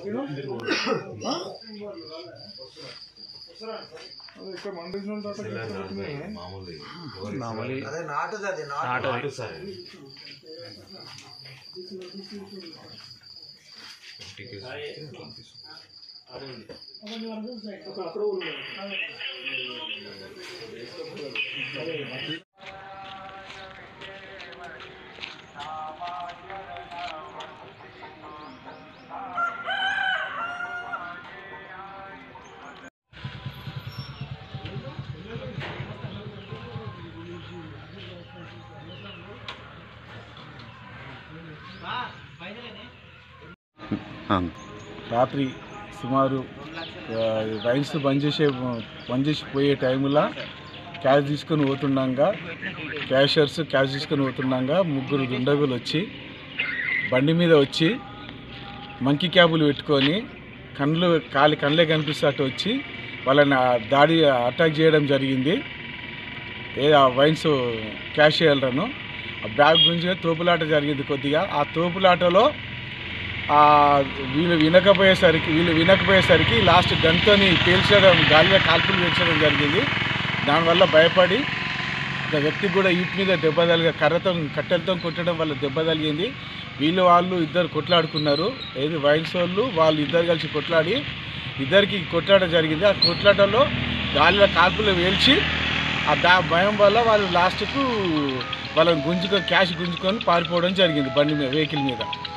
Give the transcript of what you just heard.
అదే ఇక్కడ మండేశ్వరం టాటా మామూలు అదే నాటుది అది నాటు నాటు రాత్రి సుమారు ఆ, రైన్స్ బంద్ చేసే బంద్ చేసి పోయే టైంలో క్యాష్ తీసుకొని పోతుండగా క్యాషియర్స్ క్యాష్ తీసుకొని పోతుండగా ముగ్గురు దుండగులు వచ్చి బండి మీద వచ్చి మంకీ క్యాబులు పెట్టుకొని కళ్ళు కాలి కళ్ళే కనిపిస్తట్టు వచ్చి వాళ్ళని ఆ దాడి అటాక్ చేయడం జరిగింది ఏ ఆ వైన్స్ క్యాషియర్లను ఆ బ్యాగ్ గురించి తోపులాట జరిగింది కొద్దిగా ఆ తోపులాటలో ఆ వీళ్ళు వినకపోయేసరికి వీళ్ళు వినకపోయేసరికి లాస్ట్ గన్తోని పేల్చడం గాలిలో కాల్పులు పేల్చడం జరిగింది దానివల్ల భయపడి ఒక వ్యక్తికి కూడా ఈట్ మీద దెబ్బ తగిలి కర్రతో కట్టెలతో కొట్టడం వల్ల దెబ్బ తగిలింది వీళ్ళు వాళ్ళు ఇద్దరు కొట్లాడుకున్నారు ఏది వైన్స్ వాళ్ళు వాళ్ళు ఇద్దరు కలిసి కొట్లాడి ఇద్దరికి కొట్లాట జరిగింది ఆ కొట్లాటలో గాలిలో కాల్పులు వేల్చి ఆ దా భయం వల్ల వాళ్ళు లాస్ట్కు వాళ్ళని గుంజుకొని క్యాష్ గుంజుకొని పారిపోవడం జరిగింది బండి మీద వెహికల్ మీద